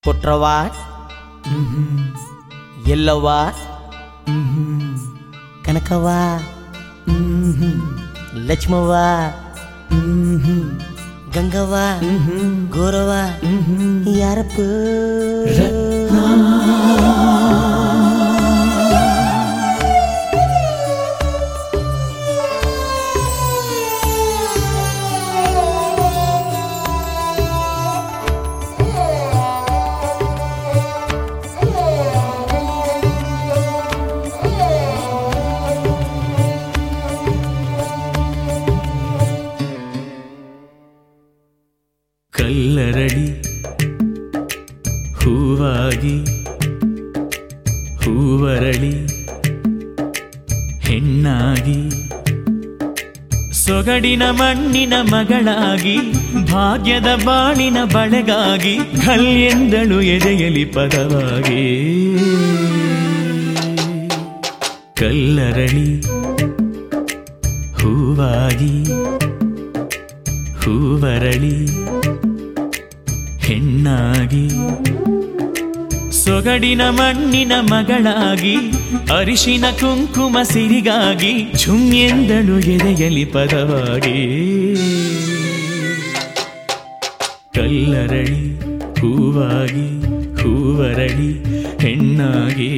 ಕೊಟ್ರವ ಎಲ್ಲವ್ವ ಕನಕವ್ವ ಲಕ್ಷ್ಮವ್ವ ಗಂಗವ್ವ ಗೋರವ್ವ ಯಾರಪ್ಪ ಕಲ್ಲರಳಿ ಹೂವಾಗಿ ಹೂವರಳಿ ಹೆಣ್ಣಾಗಿ ಸೊಗಡಿನ ಮಣ್ಣಿನ ಮಗಳಾಗಿ ಭಾಗ್ಯದ ಬಾಳಿನ ಬಳೆಗಾಗಿ ಕಲ್ಯೆಂದಳು ಎದೆಯಲಿ ಪದವಾಗಿ ಕಲ್ಲರಳಿ ಹೂವಾಗಿ ಹೂವರಳಿ ಹೆಣ್ಣಾಗಿ ಸೊಗಡಿನ ಮಣ್ಣಿನ ಮಗಳಾಗಿ ಅರಿಶಿನ ಕುಂಕುಮ ಸಿರಿಗಾಗಿ ಝುಮ್ಯೆಂದಳು ಎದೆಯಲಿ ಪದವಾಗಿ ಕಲ್ಲರಳಿ ಹೂವಾಗಿ ಹೂವರಳಿ ಹೆಣ್ಣಾಗಿ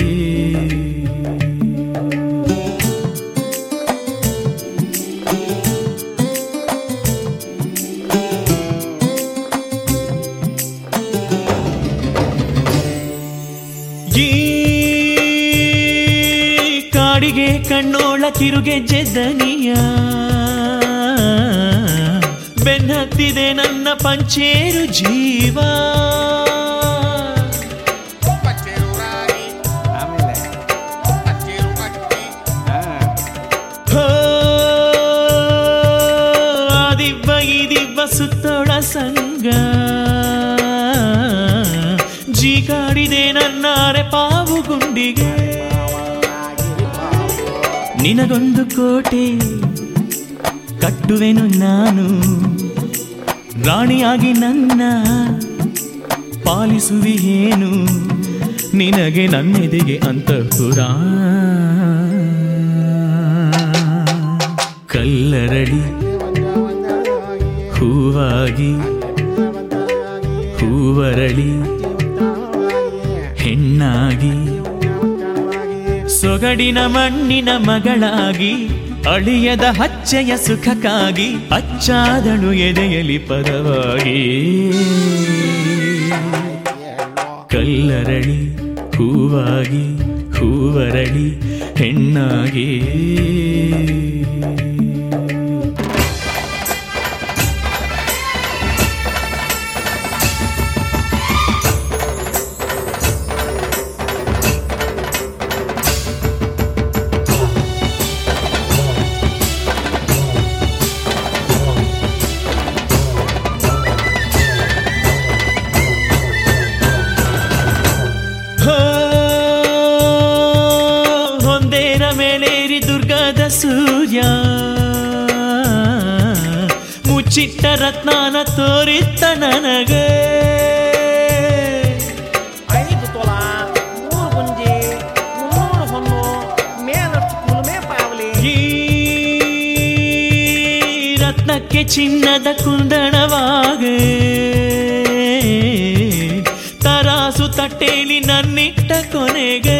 ಈ ಕಾಡಿಗೆ ಕಣ್ಣೋಳ ಕಿರುಗೆಜ್ಜೆ ದನಿಯ ಬೆನ್ನತ್ತಿದೆ ನನ್ನ ಪಂಚೇರು ಜೀವ ಪಚ್ಚೇರು ರಾಗಿ ಆಮೇಲೆ ಪಚ್ಚೇರು ಅಕ್ಕಿ ಹಾ ಹೋ, ಆ ದಿವ್ವ ಈ ದಿವ್ವ ಸುತ್ತೋಳ ಸಂಗ ಜೀಕಾಡಿದೆ ನನ್ನಾರೆ ಪಾವು ಗುಂಡಿಗೆ ನಿನಗೊಂದು ಕೋಟೆ ಕಟ್ಟುವೆನು ನಾನು ರಾಣಿಯಾಗಿ ನನ್ನ ಪಾಲಿಸುವಿಯೇನು ನಿನಗೆ ನನ್ನೆದೆಗೆ ಅಂತಃಪುರ ಕಲ್ಲರಳಿ ಹೂವಾಗಿ ಹೂವರಳಿ ಹೆಣ್ಣಾಗಿ ಸೊಗಡಿನ ಮಣ್ಣಿನ ಮಗಳಾಗಿ ಅಳಿಯದ ಹಚ್ಚೆಯ ಸುಖಕ್ಕಾಗಿ ಅಚ್ಚಾದಳು ಎದೆಯಲಿ ಪದವಾಗಿ ಕಲ್ಲರಳಿ ಹೂವಾಗಿ ಹೂವರಳಿ ಹೆಣ್ಣಾಗಿ ಹೋ, ಹೊಂದೇರ ಮೇಲೇರಿ ದುರ್ಗದ ಸೂರ್ಯ ಮುಚ್ಚಿಟ್ಟ ರತ್ನಾನ ತೋರಿತ್ತ ನನಗೆ ಐದು ತೊಲ ಮೂರು ಗುಂಜಿ ಮುನ್ನೂರು ಹೊನ್ನು ಮೇಲಷ್ಟು ಕುಲುಮೆ ಪಾವಲಿ ಈ ರತ್ನಕ್ಕೆ ಚಿನ್ನದ ಕುಂದಣವಾಗ ತರಾಸು ತಟ್ಟೇಲಿ ನನ್ನಿಟ್ಟ ಕೊನೆಗೆ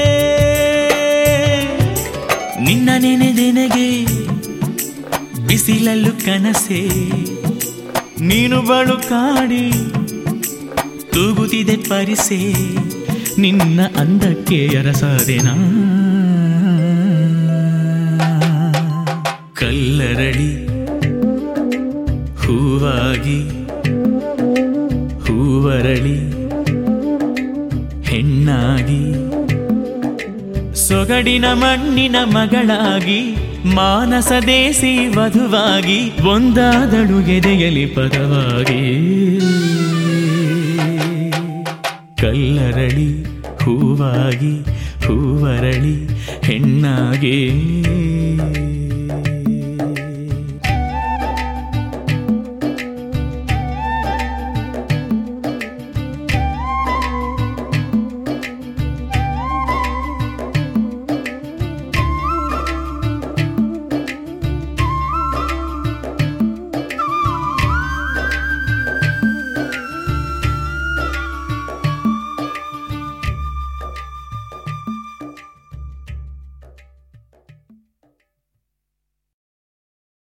ನಿನ್ನ ನೆನೆದೆನಗೆ ಬಿಸಿಲಲ್ಲೂ ಕನಸೆ ನೀನು ಬಳು ಕಾಡಿ ತೂಗುತ್ತಿದೆ ಪರಿಸೆ ನಿನ್ನ ಅಂದಕ್ಕೆ ಅರಸದೆನಾ ಕಲ್ಲರಳಿ ಹೂವಾಗಿ ಹೂವರಳಿ ಹೆಣ್ಣಾಗಿ ಸೊಗಡಿನ ಮಣ್ಣಿನ ಮಗಳಾಗಿ ಮಾನಸ ದೇಸಿ ವಧುವಾಗಿ ಒಂದಾದಳು ಎದೆಯಲಿ ಪದವಾಗಿ ಕಲ್ಲರಳಿ ಹೂವಾಗಿ ಹೂವರಳಿ ಹೆಣ್ಣಾಗಿ